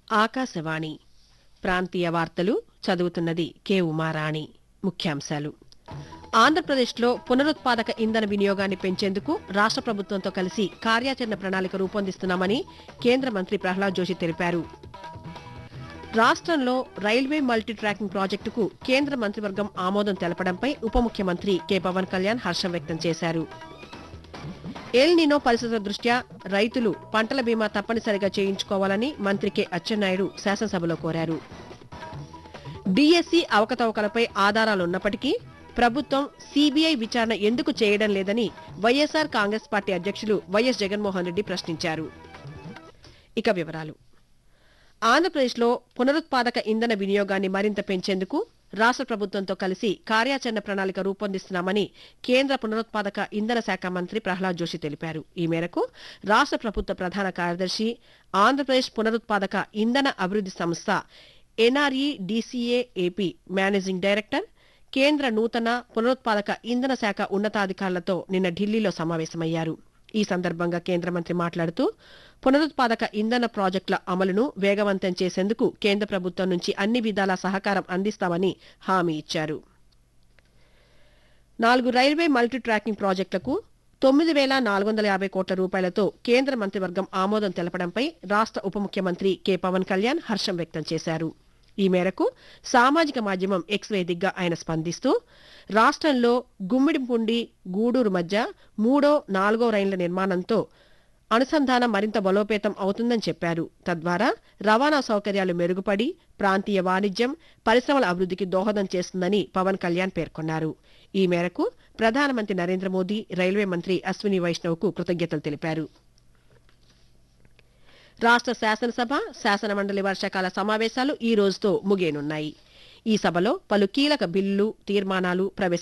ఆకాశవాణి ప్రాంతీయ వార్తలు చదువుతున్నది కె ఉమారాణి ముఖ్యాంశాలు ఆంధ్రప్రదేశ్లో పునరుత్పాదక ఇంధన వినియోగాన్ని పెంచేందుకు రాష్ట్ర ప్రభుత్వంతో కలిసి కార్యాచరణ ప్రణాళిక రూపొందిస్తున్నామని కేంద్ర మంత్రి ప్రహ్లాద్ జోషి తెలిపారు రాష్ట్రంలో రైల్వే మల్టీ ట్రాకింగ్ ప్రాజెక్టుకు కేంద్ర మంత్రివర్గం ఆమోదం తెలపడంపై ఉప ముఖ్యమంత్రి కె పవన్ కళ్యాణ్ హర్షం వ్యక్తం చేశారు ఎల్ నినో పరిస్థితుల దృష్ట్యా రైతులు పంటల బీమా తప్పనిసరిగా చేయించుకోవాలని మంత్రి కె అచ్చెన్నాయుడు శాసనసభలో కోరారు డిఎస్సి అవకతవకలపై ఆధారాలున్నప్పటికీ ప్రభుత్వం సీబీఐ విచారణ ఎందుకు చేయడం లేదని వైఎస్సార్ కాంగ్రెస్ పార్టీ అధ్యక్షులు వైఎస్ జగన్మోహన్ రెడ్డి ప్రశ్నించారు ఇక వివరాలు ఆంధ్రప్రదేశ్లో పునరుత్పాదక ఇంధన వినియోగాన్ని మరింత పెంచేందుకు రాష్ట్ర ప్రభుత్వంతో కలిసి కార్యాచరణ ప్రణాళిక రూపొందిస్తున్నామని కేంద్ర పునరుత్పాదక ఇంధన శాఖ మంత్రి ప్రహ్లాద్ జోషి తెలిపారు ఈ మేరకు రాష్ట్ర ప్రభుత్వ ప్రధాన కార్యదర్శి ఆంధ్రప్రదేశ్ పునరుత్పాదక ఇంధన అభివృద్ధి సంస్థ NRE DCA AP managing director కేంద్ర నూతన పునరుత్పాదక ఇంధన శాఖ ఉన్నతాధికారులతో నిన్న ఢిల్లీలో సమావేశమయ్యారు ఈ సందర్భంగా కేంద్ర మంత్రి మాట్లాడుతూ పునరుత్పాదక ఇంధన ప్రాజెక్టుల అమలును వేగవంతం చేసేందుకు కేంద్ర ప్రభుత్వం నుంచి అన్ని విధాల సహకారం అందిస్తామని హామీ ఇచ్చారు నాలుగు రైల్వే మల్టీ ట్రాకింగ్ ప్రాజెక్టులకు తొమ్మిది వేల నాలుగు వందల యాభై కోట్ల రూపాయలతో కేంద్ర మంత్రివర్గం ఆమోదం తెలపడంపై రాష్ట్ర ఉప ముఖ్యమంత్రి కె పవన్ కళ్యాణ్ హర్షం వ్యక్తం చేశారు ఈ మేరకు సామాజిక మాధ్యమం ఎక్స్ వేదికగా ఆయన స్పందిస్తూ రాష్ట్రంలో గుమ్మిడిపుండి గూడూరు మధ్య మూడో నాలుగో రైళ్ల నిర్మాణంతో అనుసంధానం మరింత బలోపేతం అవుతుందని చెప్పారు తద్వారా రవాణా సౌకర్యాలు మెరుగుపడి ప్రాంతీయ వాణిజ్యం పరిశ్రమల అభివృద్ధికి దోహదం చేస్తుందని పవన్ కళ్యాణ్ పేర్కొన్నారు ఈ మేరకు ప్రధానమంత్రి నరేంద్ర మోదీ రైల్వే మంత్రి అశ్విని వైష్ణవ్కు కృతజ్ఞతలు తెలిపారు రాష్ట్ర శాసనసభ శాసనమండలి వర్షాకాల సమావేశాలు ఈ రోజుతో ముగియనున్నాయి ఈ సభలో పలు కీలక బిల్లులు తీర్మానాలు ప్రవేశ